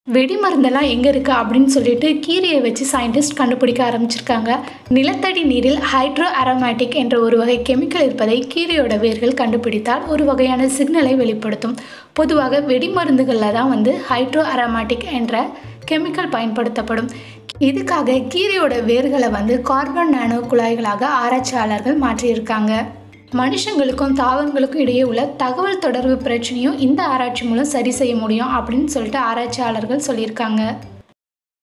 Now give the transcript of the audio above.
வெடிமருந்தெல்லாம் எங்கே இருக்குது அப்படின்னு சொல்லிட்டு கீரையை வச்சு சயின்டிஸ்ட் கண்டுபிடிக்க ஆரம்பிச்சிருக்காங்க நிலத்தடி நீரில் ஹைட்ரோ அரோமேட்டிக் என்ற ஒரு வகை கெமிக்கல் இருப்பதை கீரையோட வேர்கள் கண்டுபிடித்தால் ஒரு வகையான சிக்னலை வெளிப்படுத்தும் பொதுவாக வெடிமருந்துகளில் தான் வந்து ஹைட்ரோ அரோமேட்டிக் என்ற கெமிக்கல் பயன்படுத்தப்படும் இதுக்காக கீரையோட வேர்களை வந்து கார்பன் நானோ குழாய்களாக ஆராய்ச்சியாளர்கள் மாற்றியிருக்காங்க மனுஷங்களுக்கும் தாவரங்களுக்கும் இடையே உள்ள தகவல் தொடர்பு பிரச்சனையும் இந்த ஆராய்ச்சி மூலம் சரி செய்ய முடியும் அப்படின்னு சொல்லிட்டு ஆராய்ச்சியாளர்கள் சொல்லியிருக்காங்க